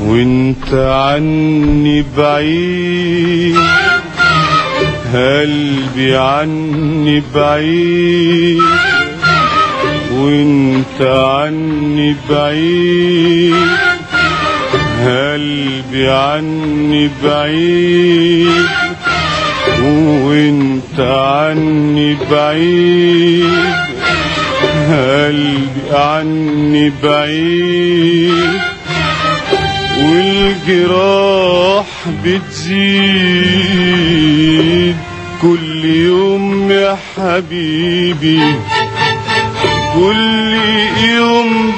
وانت عني بعيد قلبي عني بعيد وانت عني بعيد قلبي عني بعيد وانت عني بعيد قلبي عني بعيد والجراح بتزيد كل يوم يا حبيبي كل يوم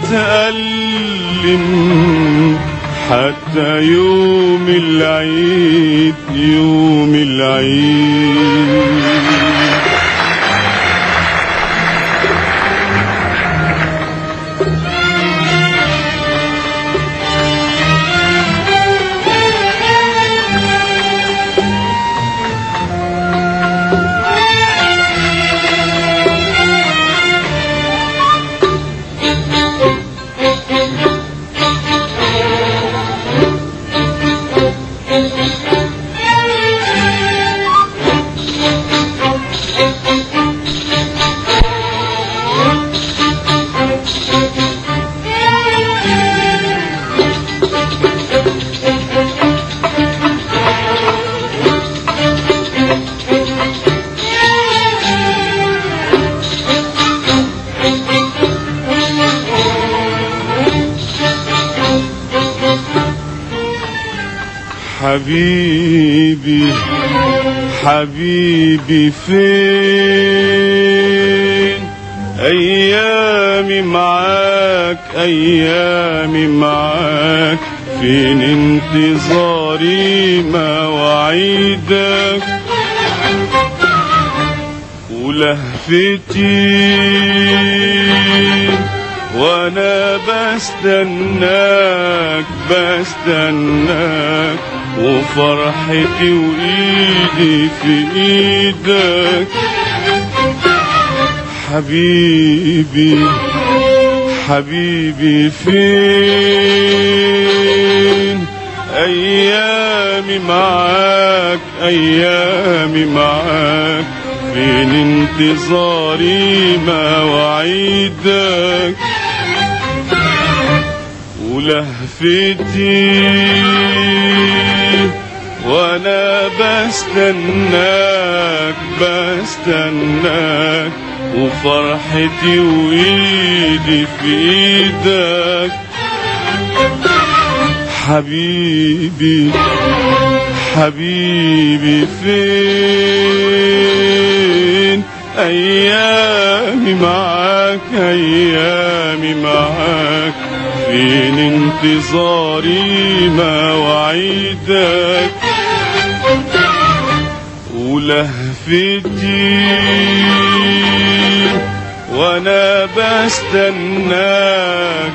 بتألم حتى يوم العيد يوم العيد حبيبي حبيبي فين ايامي معاك ايامي معاك فين انتظاري مواعيدك ولهفتي وانا بستناك بستناك وفرحتي وايدي في ايدك حبيبي حبيبي فين ايامي معاك ايامي معاك فين انتظاري مواعيدك ولهفتي وانا بستناك بستناك وفرحتي وايدي في ايدك حبيبي حبيبي فين ايامي معاك ايامي معاك فين انتظاري مواعيدك ولهفتي وانا بستناك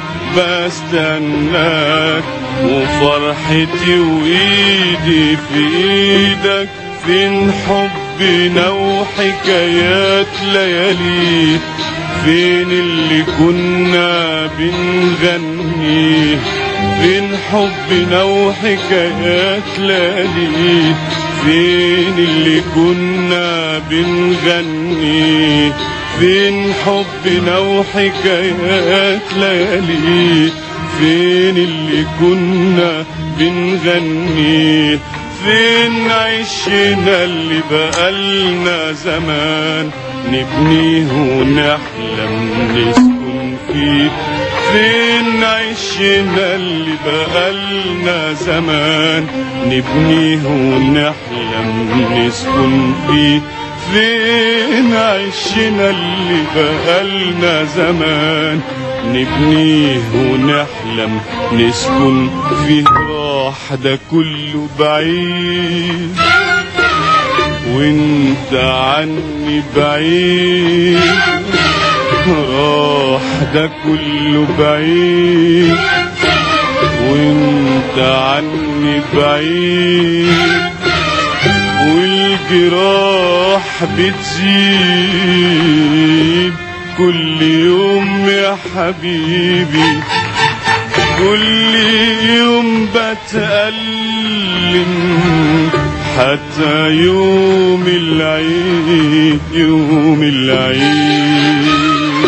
بستناك وفرحتي وايدي في ايدك فين حبنا وحكايات ليالي فين اللي كنا بنغني فين حبنا وحكايات ليالي فين اللي كنا بنغني فين حبنا وحكايات ليالي فين اللي كنا بنغني فين عشنا اللي بقالنا زمان نبنيه ونحلم نسكن فيه فين عشنا اللي بقالنا زمان نبنيه ونحلم نسكن فيه فين عشنا اللي بقالنا زمان نبنيه ونحلم نسكن فيه راح ده كله بعيد وانت عني بعيد راح ده كله بعيد وانت عني بعيد والجراح بتزيد كل يوم يا حبيبي كل يوم بتألم حتى يوم العيد يوم العيد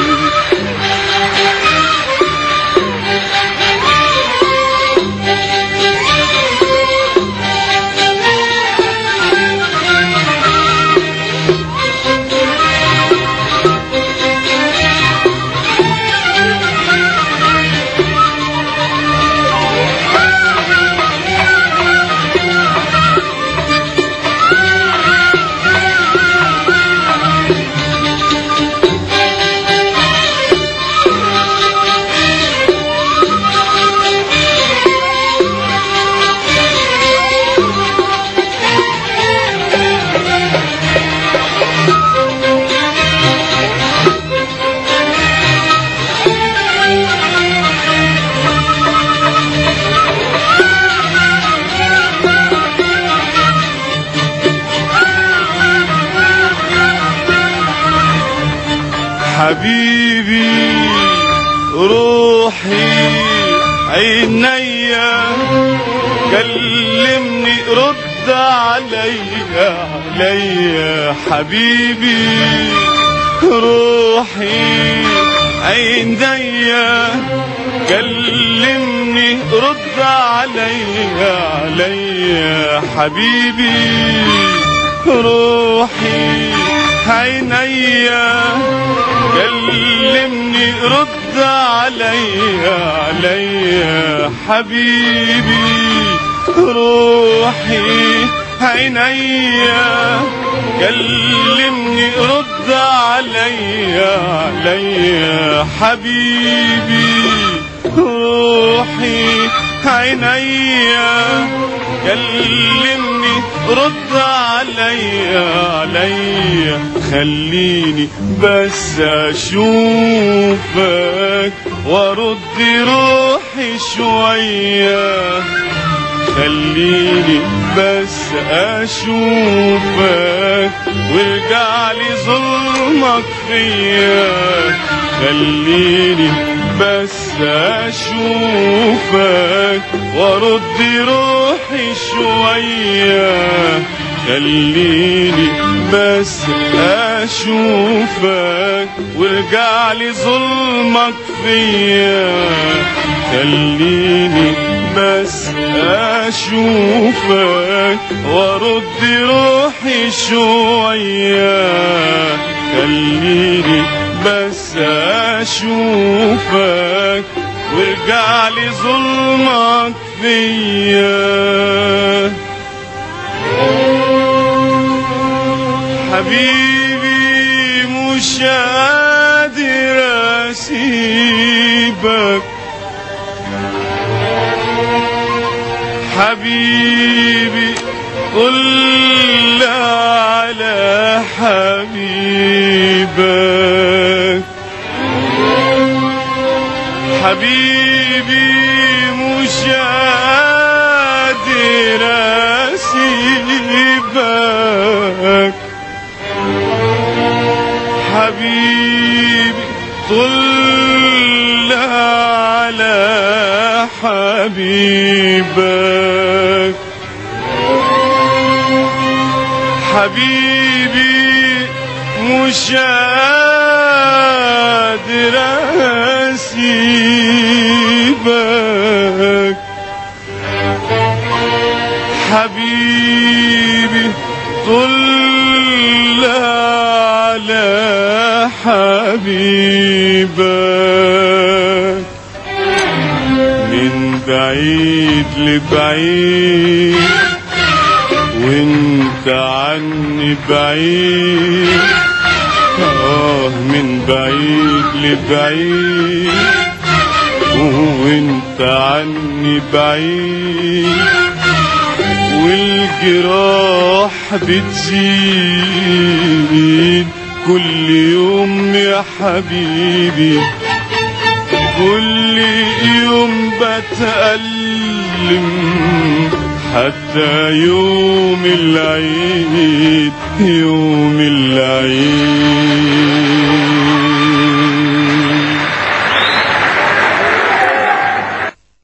حبيبي روحي عينيا كلمني رد عليا عليا حبيبي روحي عينيا كلمني رد عليا عليا حبيبي روحي عينيا كلمني رد عليا عليا حبيبي روحي عينيا كلمني رد عليا عليا حبيبي روحي عينيا كلمني رد عليا عليا خليني بس اشوفك وارد روحي شويه خليني بس اشوفك وارجع لي ظلمك فيا خليني بس اشوفك وارد روحي شويه خليني بس اشوفك وارجع لي ظلمك فيا خليني بس اشوفك وارد روحي شويه خليني بس اشوفك وارجع لي ظلمك فيا حبيبي مش قادر اسيبك حبيبي قل على حبيبك حبيبي مش قادر اسيبك حبيبي طل على حبيبك حبيبي مش قادر اسيبك حبيبي طل على حبيبك من بعيد لبعيد وانت عني بعيد اه من بعيد لبعيد وانت عني بعيد والجراح بتزيد كل يوم يا حبيبي كل يوم بتألم حتى يوم العيد يوم العيد